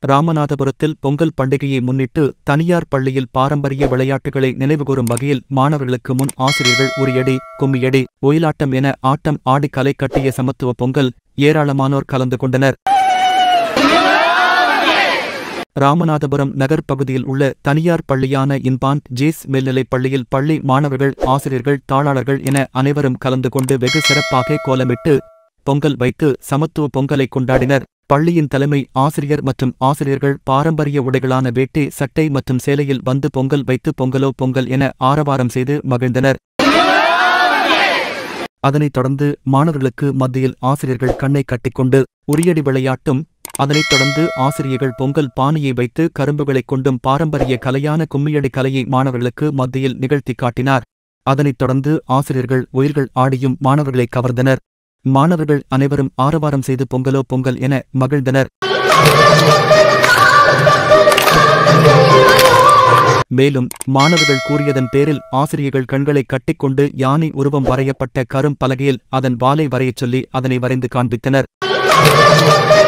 ராமநாதபுரத்தில் பொங்கல் பண்டிகையை முன்னிட்டு தனியார் பள்ளியில் பாரம்பரிய விளையாட்டுகளை நினைவுகூரும் வகையில் மாணவர்களுக்கு முன் ஆசிரியர்கள் உரியடி கும்மியடி ஒயிலாட்டம் என ஆட்டம் ஆடி கலை கட்டிய சமத்துவ பொங்கல் ஏராளமானோர் கலந்து கொண்டனர் ராமநாதபுரம் நகர் பகுதியில் உள்ள தனியார் பள்ளியான இன்பான் ஜேஸ் மேல்நிலைப் பள்ளியில் பள்ளி மாணவர்கள் ஆசிரியர்கள் தாளாளர்கள் என அனைவரும் கலந்து கொண்டு வெகு சிறப்பாக கோலமிட்டு பொங்கல் வைத்து சமத்துவ பொங்கலை கொண்டாடினர் பள்ளியின் தலைமை ஆசிரியர் மற்றும் ஆசிரியர்கள் பாரம்பரிய உடைகளான வேட்டி சட்டை மற்றும் சேலையில் வந்து பொங்கல் வைத்து பொங்கலோ பொங்கல் என ஆரவாரம் செய்து மகிழ்ந்தனர் அதனைத் தொடர்ந்து மாணவர்களுக்கு மத்தியில் ஆசிரியர்கள் கண்ணை கட்டிக்கொண்டு உரியடி விளையாட்டும் அதனைத் தொடர்ந்து ஆசிரியர்கள் பொங்கல் பானையை வைத்து கரும்புகளைக் கொண்டும் பாரம்பரிய கலையான கும்மியடி கலையை மாணவர்களுக்கு மத்தியில் நிகழ்த்தி காட்டினார் அதனைத் தொடர்ந்து ஆசிரியர்கள் உயிர்கள் ஆடியும் மாணவர்களை கவர்ந்தனர் மாணவர்கள் அனைவரும் ஆரவாரம் செய்து பொங்கலோ பொங்கல் என மகிழ்ந்தனர் மேலும் மாணவர்கள் கூறியதன் பேரில் ஆசிரியர்கள் கண்களை கட்டிக்கொண்டு யானை உருவம் வரையப்பட்ட கரும் பலகையில் அதன் வாலை வரையச் சொல்லி அதனை வரைந்து காண்பித்தனர்